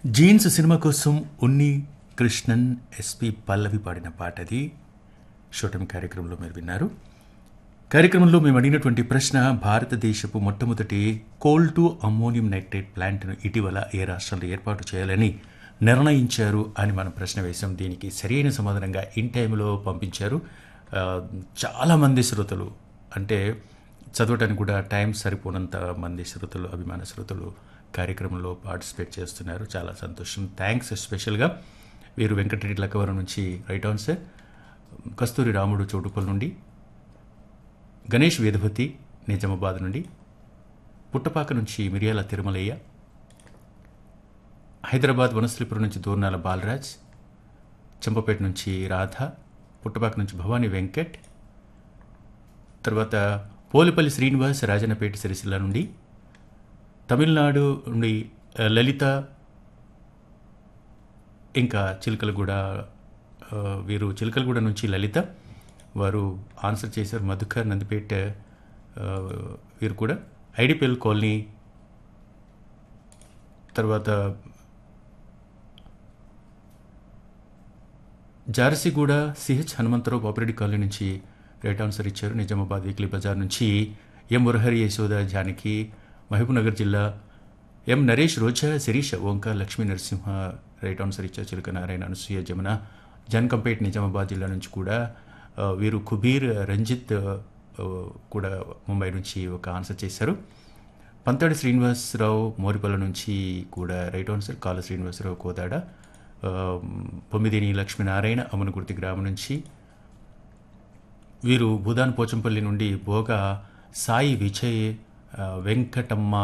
jeans cinema కోసం ఉన్ని Krishnan SP పల్లవి పాడిన పాట అది షూటం కార్యక్రమంలో మీరు విన్నారు కార్యక్రమంలో మేము అడిగినటువంటి ప్రశ్న భారతదేశపు మొట్టమొదటి కోల్ టు అమ్మోనియం నైట్రేట్ ప్లాంట్ను ఇటీవల ఏ రాష్ట్రంలో ఏర్పాటు చేయాలని నిర్ణయించారు అని మనం ప్రశ్న వేశాం దీనికి సరైన సమాధానంగా ఇన్ టైంలో పంపించారు ఆ, చాలామంది శ్రోతలు అంటే చదవటానికి కూడా టైం సరిపోనంత మంది శ్రోతలు అభిమాన శ్రోతలు కార్యక్రమంలో పార్టిసిపేట్ చేస్తున్నారు చాలా సంతోషం థ్యాంక్స్ స్పెషల్గా వీరు వెంకటరెడ్డి లక్కవరం నుంచి రైట్ ఆన్సర్ కస్తూరి రాముడు చోటుపల్ నుండి గణేష్ వేదవతి నిజామాబాద్ నుండి పుట్టపాక నుంచి మిరియాల తిరుమలయ్య హైదరాబాద్ వనశ్రీపురం నుంచి దూర్నాల బాలరాజ్ చంపపేట నుంచి రాధ పుట్టపాక నుంచి భవానీ వెంకట్ తర్వాత పోలిపల్లి శ్రీనివాస్ రాజన్నపేట సిరిసిల్ల నుండి తమిళనాడు నుండి ఆ, లలిత ఇంకా చిలకలగూడ ఆ, వీరు చిలకలగూడ నుంచి లలిత వారు ఆన్సర్ చేశారు మధుకర్ నందిపేట ఆ, వీరు కూడా ఐడిపిఎల్ కాలనీ తర్వాత జారసిగూడ సిహెచ్ హనుమంతరావు పాపిరెడ్డి కాలనీ నుంచి రైట్ ఆన్సర్ ఇచ్చారు నిజామాబాద్ వీక్లీ బజార్ నుంచి ఎం మురహరి యశోద జానకి మహబూబ్నగర్ జిల్లా M Naresh Roja Sirisha Omkar Lakshmi Narasimha right answer ఇచ్చారు చిలుక నారాయణ అనసూయ జమున జన్కంపేట్ నిజామాబాద్ జిల్లా నుంచి కూడా ఆ, వీరు కుబీర్ రంజిత్ ఆ, కూడా ముంబై నుంచి ఒక ఆన్సర్ చేశారు పంతాడి శ్రీనివాసరావు మోరిపల్ల నుంచి కూడా రైట్ ఆన్సర్ కాల శ్రీనివాసరావు కోదాడ ఆ, పొమ్మిదిని లక్ష్మీనారాయణ అమనగుర్తి గ్రామం నుంచి వీరు భూదాన్ పోచంపల్లి నుండి భోగా సాయి విజయ్ ఆ, వెంకటమ్మ